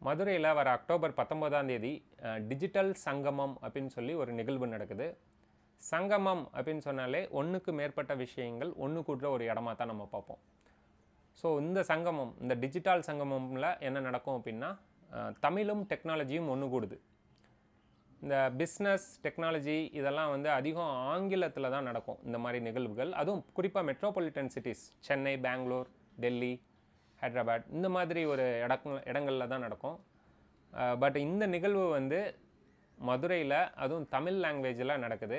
மதுரையில் வர அக்டோபர் பத்தொம்போதாம் தேதி அஹ், டிஜிட்டல் சங்கமம் அப்படின்னு சொல்லி ஒரு நிகழ்வு நடக்குது சங்கமம் அப்படின்னு சொன்னாலே ஒன்றுக்கு மேற்பட்ட விஷயங்கள் ஒன்று கூட்டுற ஒரு இடமா தான் நம்ம பார்ப்போம் ஸோ இந்த சங்கமம் இந்த டிஜிட்டல் சங்கமம்ல என்ன நடக்கும் அப்படின்னா அஹ், தமிழும் டெக்னாலஜியும் ஒன்று கூடுது இந்த பிஸ்னஸ் டெக்னாலஜி இதெல்லாம் வந்து அதிகம் ஆங்கிலத்தில் தான் நடக்கும் இந்த மாதிரி நிகழ்வுகள் அதுவும் குறிப்பாக மெட்ரோபாலிட்டன் சிட்டிஸ் சென்னை பெங்களூர் டெல்லி ஹைதராபாத் இந்த மாதிரி ஒரு இடங்க இடங்களில் தான் நடக்கும் பட் இந்த நிகழ்வு வந்து மதுரையில் அதுவும் தமிழ் லாங்குவேஜில் நடக்குது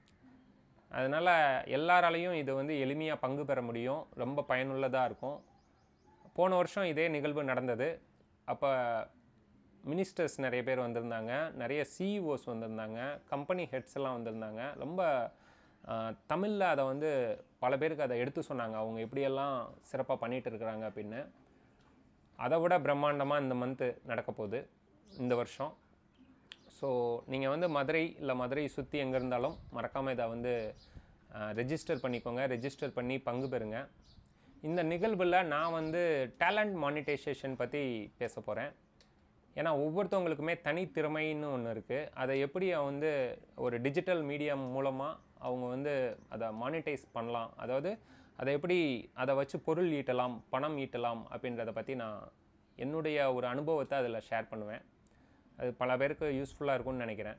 அதனால் எல்லாராலையும் இது வந்து எளிமையாக பங்கு பெற முடியும் ரொம்ப பயனுள்ளதாக இருக்கும் போன வருஷம் இதே நிகழ்வு நடந்தது அப்போ மினிஸ்டர்ஸ் நிறைய பேர் வந்திருந்தாங்க நிறைய சிஇஓஸ் வந்திருந்தாங்க கம்பெனி ஹெட்ஸ் எல்லாம் வந்திருந்தாங்க ரொம்ப தமிழில் அதை வந்து பல பேருக்கு அதை எடுத்து சொன்னாங்க அவங்க எப்படியெல்லாம் சிறப்பாக பண்ணிகிட்டு இருக்கிறாங்க அப்படின்னு அதை விட பிரம்மாண்டமாக இந்த மந்த்து நடக்க போகுது இந்த வருஷம் ஸோ நீங்கள் வந்து மதுரை இல்லை மதுரை சுற்றி எங்கே இருந்தாலும் மறக்காமல் இதை வந்து ரெஜிஸ்டர் பண்ணிக்கோங்க ரெஜிஸ்டர் பண்ணி பங்கு பெறுங்க இந்த நிகழ்வில் நான் வந்து டேலண்ட் மானிட்டைசேஷன் பற்றி பேச போகிறேன் ஏன்னா ஒவ்வொருத்தவங்களுக்குமே தனித்திறமைன்னு ஒன்று இருக்குது அதை எப்படி வந்து ஒரு டிஜிட்டல் மீடியம் மூலமாக அவங்க வந்து அதை மானிட்டைஸ் பண்ணலாம் அதாவது அதை எப்படி அதை வச்சு பொருள் ஈட்டலாம் பணம் ஈட்டலாம் அப்படின்றத பற்றி நான் என்னுடைய ஒரு அனுபவத்தை அதில் ஷேர் பண்ணுவேன் அது பல பேருக்கு யூஸ்ஃபுல்லாக இருக்கும்னு நினைக்கிறேன்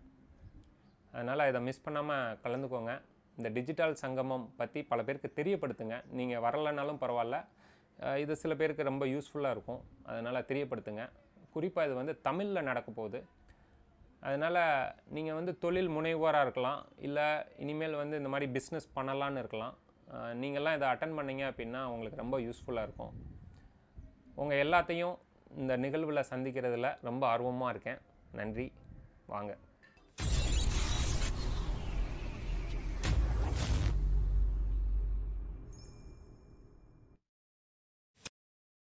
அதனால் இதை மிஸ் பண்ணாமல் கலந்துக்கோங்க இந்த டிஜிட்டல் சங்கமம் பற்றி பல பேருக்கு தெரியப்படுத்துங்க நீங்கள் வரலைனாலும் பரவாயில்ல அஹ் இது சில பேருக்கு ரொம்ப யூஸ்ஃபுல்லாக இருக்கும் அதனால் தெரியப்படுத்துங்க குறிப்பாக இது வந்து தமிழில் நடக்க போகுது அதனால் நீங்கள் வந்து தொழில் முனைவோராக இருக்கலாம் இல்லை இனிமேல் வந்து இந்த மாதிரி பிஸ்னஸ் பண்ணலான்னு இருக்கலாம் அஹ் நீங்கள்லாம் இதை அட்டன் பண்ணீங்க அப்படின்னா உங்களுக்கு ரொம்ப யூஸ்ஃபுல்லாக இருக்கும் உங்கள் எல்லாத்தையும் இந்த நிகழ்வில் சந்திக்கிறதுல ரொம்ப ஆர்வமாக இருக்கேன் நன்றி வாங்க